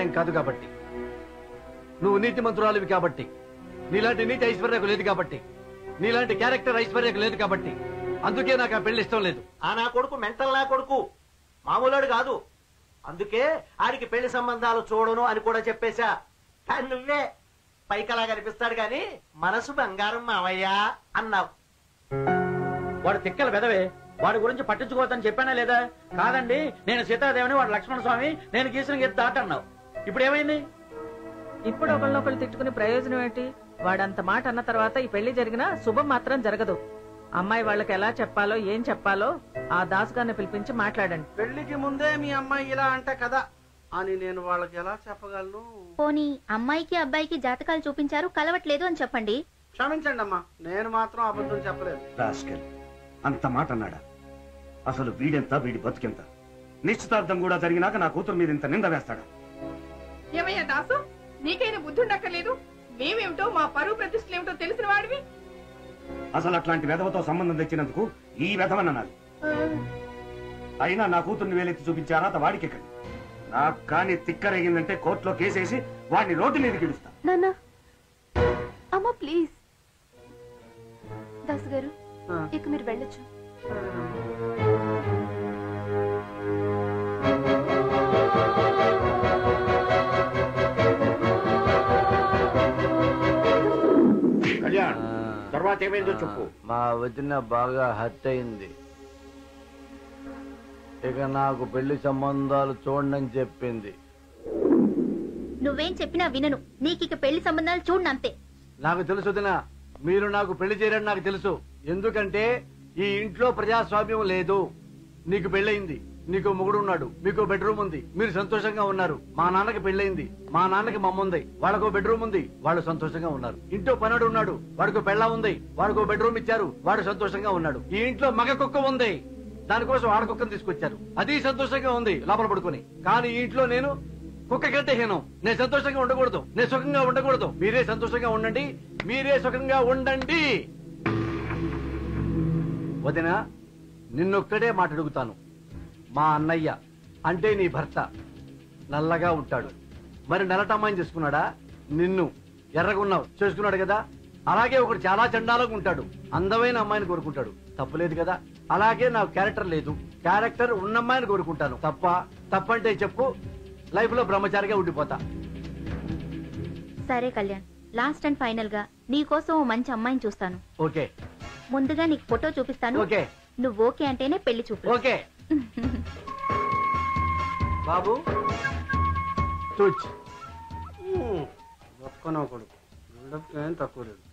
అన్యాయం కాదు కాబట్టి నువ్వు నీతి మంత్రురాలివి కాబట్టి నీలాంటి నీతి ఐశ్వర్యకు లేదు కాబట్టి నీలాంటి క్యారెక్టర్ ఐశ్వర్యకు లేదు కాబట్టి అందుకే నాకు ఆ పెళ్లి ఇష్టం లేదు ఆ నా కొడుకు మెంటల్ నా కొడుకు మామూలుడు కాదు అందుకే ఆడికి పెళ్లి సంబంధాలు చూడను అని కూడా చెప్పేశా కానీ నువ్వే పైకలా కనిపిస్తాడు గాని మనసు బంగారం మావయ్యా అన్నావు వాడు తిక్కల వెదవే వాడి గురించి పట్టించుకోవద్దని చెప్పానా లేదా కాదండి నేను సీతాదేవిని వాడు లక్ష్మణ స్వామి నేను గీసిన గీత దాటన్నావు ఇప్పుడు ఏమైంది ఇప్పుడు ఒకళ్ళనొకళ్ళు తిట్టుకునే ప్రయోజనం ఏంటి వాడంత మాట అన్న తర్వాత ఈ పెళ్లి జరిగినా శుభం మాత్రం జరగదు అమ్మాయి వాళ్ళకి ఎలా చెప్పాలో ఏం చెప్పాలో ఆ దాసుగారిని పిలిపించి మాట్లాడండి పెళ్లికి ముందే మీ అమ్మాయి ఇలా అంటే కదా అని నేను వాళ్ళకి ఎలా చెప్పగలను పోనీ అమ్మాయికి అబ్బాయికి జాతకాలు చూపించారు కలవట్లేదు అని చెప్పండి క్షమించండి అమ్మా నేను మాత్రం అబద్ధం చెప్పలేదు రాస్కెల్ అంత మాట అన్నాడా అసలు వీడెంత వీడి బతుకెంత నిశ్చితార్థం కూడా జరిగినాక నా కూతురు మీద ఇంత నింద వేస్తాడా ఏమయ్యా దాసు నీకైనా బుద్ధి ఉండక్కర్లేదు మేమేమిటో మా పరువు ప్రతిష్టలు ఏమిటో తెలిసిన వాడివి అసలు అట్లాంటి వెధవతో సంబంధం తెచ్చినందుకు ఈ వెధవని అనాలి అయినా నా కూతుర్ని వేలెత్తి చూపించే అర్హత వాడికి ఎక్కడి నాకు కానీ తిక్కరేగిందంటే కోర్టులో కేసేసి వాడిని రోడ్డు మీద గిడుస్తా నాన్న అమ్మ ప్లీజ్ దాసు గారు ఇక మీరు వెళ్ళొచ్చు కళ్యాణ్ తర్వాత ఏమైందో చెప్పు మా వదిన బాగా హత్య అయింది ఇక నాకు పెళ్లి సంబంధాలు చూడని చెప్పింది నువ్వేం చెప్పినా వినను నీకిక పెళ్లి సంబంధాలు చూడండి అంతే నాకు తెలుసు వదిన మీరు నాకు పెళ్లి చేయరని నాకు తెలుసు ఎందుకంటే ఈ ఇంట్లో ప్రజాస్వామ్యం లేదు నీకు పెళ్ళయింది నీకు మొగుడు ఉన్నాడు మీకు బెడ్రూమ్ ఉంది మీరు సంతోషంగా ఉన్నారు మా నాన్నకి పెళ్ళయింది మా నాన్నకి మమ్మ ఉంది వాళ్ళకు బెడ్రూమ్ ఉంది వాళ్ళు సంతోషంగా ఉన్నారు ఇంట్లో పనుడు ఉన్నాడు వాడికి పెళ్ళ ఉంది వాడికి బెడ్రూమ్ ఇచ్చారు వాడు సంతోషంగా ఉన్నాడు ఈ ఇంట్లో మగ కుక్క ఉంది దానికోసం ఆడ కుక్కను తీసుకొచ్చారు అది సంతోషంగా ఉంది లోపల పడుకొని కానీ ఈ ఇంట్లో నేను కుక్క కంటే హీనం నేను సంతోషంగా ఉండకూడదు నేను సుఖంగా ఉండకూడదు మీరే సంతోషంగా ఉండండి మీరే సుఖంగా ఉండండి వదిన నిన్నొక్కడే మాట అడుగుతాను మా అన్నయ్య అంటే నీ భర్త నల్లగా ఉంటాడు మరి నల్లటమ్మాయిని చేసుకున్నాడా నిన్ను ఎర్రగున్నావు చేసుకున్నాడు కదా అలాగే ఒకడు చాలా చండాలంగా ఉంటాడు అందమైన అమ్మాయిని కోరుకుంటాడు తప్పులేదు కదా అలాగే నాకు క్యారెక్టర్ లేదు క్యారెక్టర్ ఉన్న అమ్మాయిని కోరుకుంటాను తప్ప తప్పంటే చెప్పు లైఫ్ లో బ్రహ్మచారిగా ఉండిపోతా సరే కళ్యాణ్ లాస్ట్ అండ్ ఫైనల్ గా నీ కోసం ఓ మంచి అమ్మాయిని చూస్తాను ఓకే ముందుగా నీకు ఫోటో చూపిస్తాను ఓకే నువ్వు ఓకే అంటేనే పెళ్లి చూపు ఓకే బాబు చూచ్ ఒక్కనో కొడుకు బిల్డప్ ఏం తక్కువ లేదు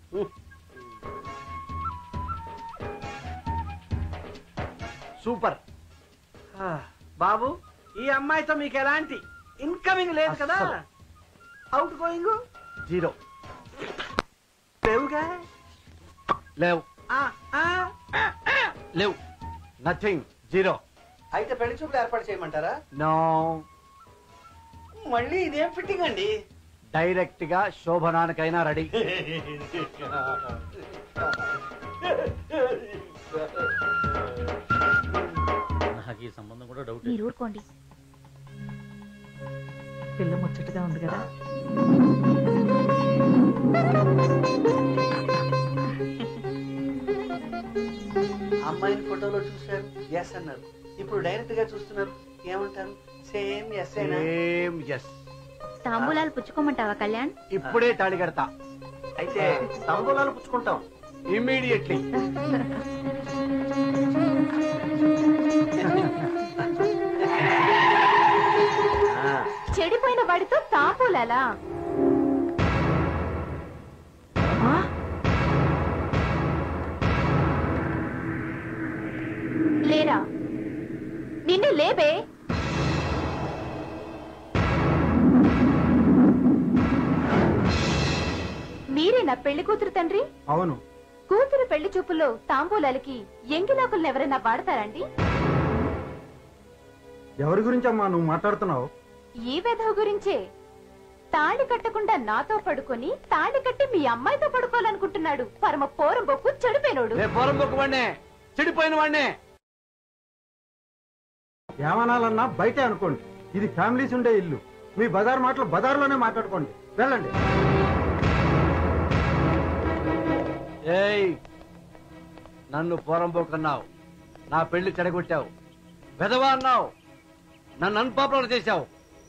సూపర్ ఆ, బాబు ఈ అమ్మాయితో మీకు ఎలాంటి ఇన్కమింగ్ లేదు కదా అస్సలు. అవుట్ గోయింగ్ జీరో లేవుగా లేవు ఆ, ఆ, ఆ, ఆ. లేవు నథింగ్ జీరో అయితే పెళ్లి చూపులు ఏర్పాటు చేయమంటారా నో మళ్ళీ ఇదేం ఫిట్టింగ్ అండి డైరెక్ట్ గా శోభనానికైనా రెడీ నాకు ఈ సంబంధం కూడా డౌట్ మీరు ఊరుకోండి పిల్ల ముచ్చటగా ఉంది కదా అమ్మాయిని ఫోటోలో చూశారు ఎస్ అన్నారు ఇప్పుడు డైరెక్ట్ గా చూస్తున్నారు ఏమంటారు సేమ్ ఎస్ అయినా సేమ్ ఎస్ తాంబూలాలు పుచ్చుకోమంటావా కళ్యాణ్ ఇప్పుడే తాళి కడతా అయితే తాంబూలాలు పుచ్చుకుంటాం ఇమ్మీడియట్లీ చెడిపోయిన వాడితో తాంబూలాలా ఆ? లేరా నిన్ను లేబే మీరే నా పెళ్లి కూతురు తండ్రి అవును కూతురు పెళ్లి చూపుల్లో తాంబూలాలకి ఎంగిలాకులను ఎవరైనా వాడతారండి ఎవరి గురించి అమ్మా నువ్వు మాట్లాడుతున్నావు ఈ వెధవ గురించే తాళి కట్టకుండా నాతో పడుకొని తాళి కట్టి మీ అమ్మాయితో పడుకోవాలనుకుంటున్నాడు పరమ పోరంబొక్కు చెడిపోయినోడు రే పొరం వాడినే చెడిపోయిన వాడినే ఏమనాలన్నా బయటే అనుకోండి ఇది ఫ్యామిలీస్ ఉండే ఇల్లు మీ బజార్ మాటలు బజార్లోనే మాట్లాడుకోండి వెళ్ళండి ఏయ్ నన్ను పోరంబోకన్నావు నా పెళ్లి చెడగొట్టావు వెధవా అన్నావు నన్ను అన్పాపులర్ చేశావు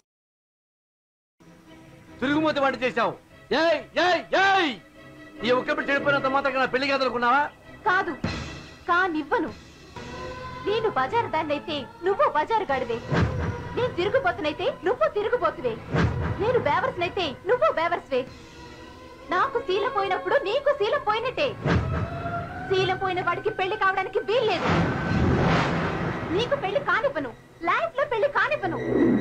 తిరుగుమూతి వాటి చేశావు ఏయ్ ఏయ్ ఏయ్ ఈ ఒక్కప్పుడు చెడిపోయినంత మాత్రం నా పెళ్లి కాదనుకున్నావా కాదు కానివ్వను నేను బజారు దాన్నైతే నువ్వు బజారు గాడివే నేను తిరుగుబోతునైతే నువ్వు తిరుగుబోతువే నేను బేవర్స్నైతే నువ్వు బేవర్స్వే నాకు శీల పోయినప్పుడు నీకు శీల పోయినట్టే శీల పోయిన వాడికి పెళ్లి కావడానికి వీల్లేదు నీకు పెళ్లి కానివ్వను లైఫ్ లో పెళ్లి కానివ్వను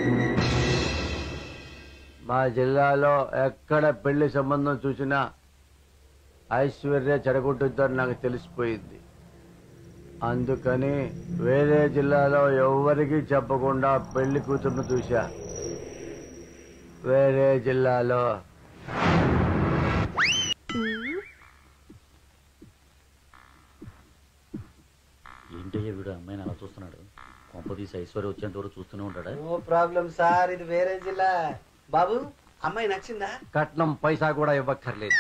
మా జిల్లాలో ఎక్కడ పెళ్లి సంబంధం చూసినా ఐశ్వర్య చెడగొట్టుద్దని నాకు తెలిసిపోయింది అందుకని వేరే జిల్లాలో ఎవ్వరికీ చెప్పకుండా పెళ్లి కూతురును చూశా వేరే జిల్లాలో ఏంటయ్యా వీడు అమ్మాయిని అలా చూస్తున్నాడు కొంపదీసి ఐశ్వర్య వచ్చేంత వరకు చూస్తూనే ఉంటాడా నో ప్రాబ్లం సార్ ఇది వేరే జిల్లా బాబు అమ్మాయి నచ్చిందా కట్నం పైసా కూడా ఇవ్వక్కర్లేదు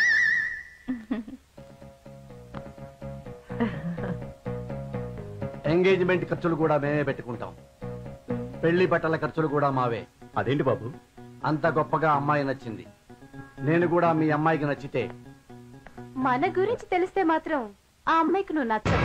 ఎంగేజ్మెంట్ ఖర్చులు కూడా మేమే పెట్టుకుంటాం పెళ్లి బట్టల ఖర్చులు కూడా మావే అదేంటి బాబు అంత గొప్పగా అమ్మాయి నచ్చింది నేను కూడా మీ అమ్మాయికి నచ్చితే మన గురించి తెలిస్తే మాత్రం ఆ అమ్మాయికి నువ్వు నచ్చవు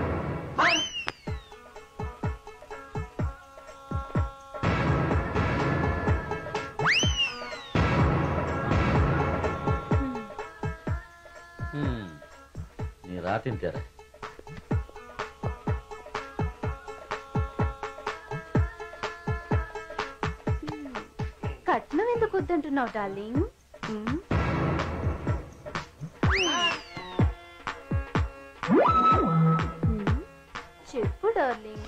హ్మ్. నీ రాతింతేరా కట్నం ఎందుకు వద్దంటున్నావు డార్లింగ్ ఉమ్? ఉమ్, చెప్పు డార్లింగ్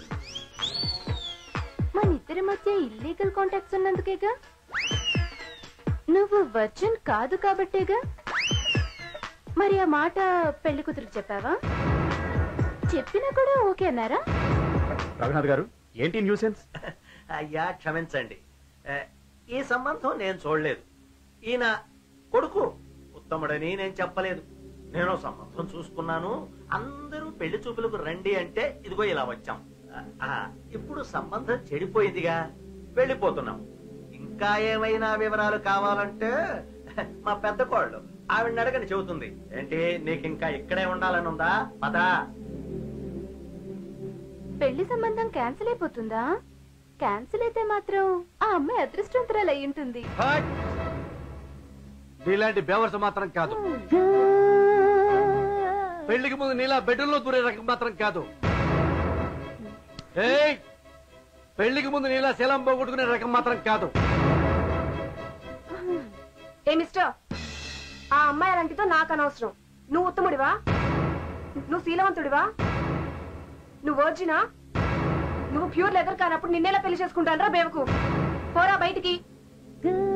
మన ఇద్దరి మధ్య ఇల్లీగల్ కాంటాక్ట్స్ ఉన్నందుకేగా నువ్వు వర్జన్ కాదు కాబట్టేగా మరి ఆ మాట పెళ్లి కూతురికి చెప్పావా చెప్పినా కూడా ఓకే అన్నారా రఘునాథ్ గారు ఏంటి న్యూసెన్స్ అయ్యా క్షమించండి ఏ, ఈ సంబంధం నేను చూడలేదు ఈయన కొడుకు ఉత్తముడని నేను చెప్పలేదు నేను సంబంధం చూసుకున్నాను అందరూ పెళ్లి చూపులకు రండి అంటే ఇదిగో ఇలా వచ్చాం ఆ, ఆ, ఇప్పుడు సంబంధం చెడిపోయిందిగా వెళ్ళిపోతున్నాం ఇంకా ఏమైనా వివరాలు కావాలంటే మా పెద్ద కోళ్ళు ఆవిడ అడగని చెబుతుంది ఏంటి నీకు ఇంకా ఇక్కడే ఉండాలని ఉందా పదా పెళ్లి సంబంధం క్యాన్సిల్ అయిపోతుందా క్యాన్సిల్ అయితే మాత్రం ఆ అమ్మాయి అదృష్టవంతురాలు అయి ఉంటుంది హట్! నీలాంటి బేవర్స్ మాత్రం కాదు పెళ్లికి ముందు నీలా బెడ్రూమ్లో దూరే రకం మాత్రం కాదు ఏయ్ పెళ్లికి ముందు నీలా శీలం పోగొట్టుకునే రకం మాత్రం కాదు ఏ మిస్టర్ ఆ అమ్మాయి అలాంటితో నాకు అనవసరం నువ్వు ఉత్తముడివా నువ్వు శీలవంతుడివా నువ్వు వర్జినా నువ్వు ప్యూర్ లెదర్ కానప్పుడు నిన్నేలా పెళ్లి చేసుకుంటానరా బేవకు పోరా బయటికి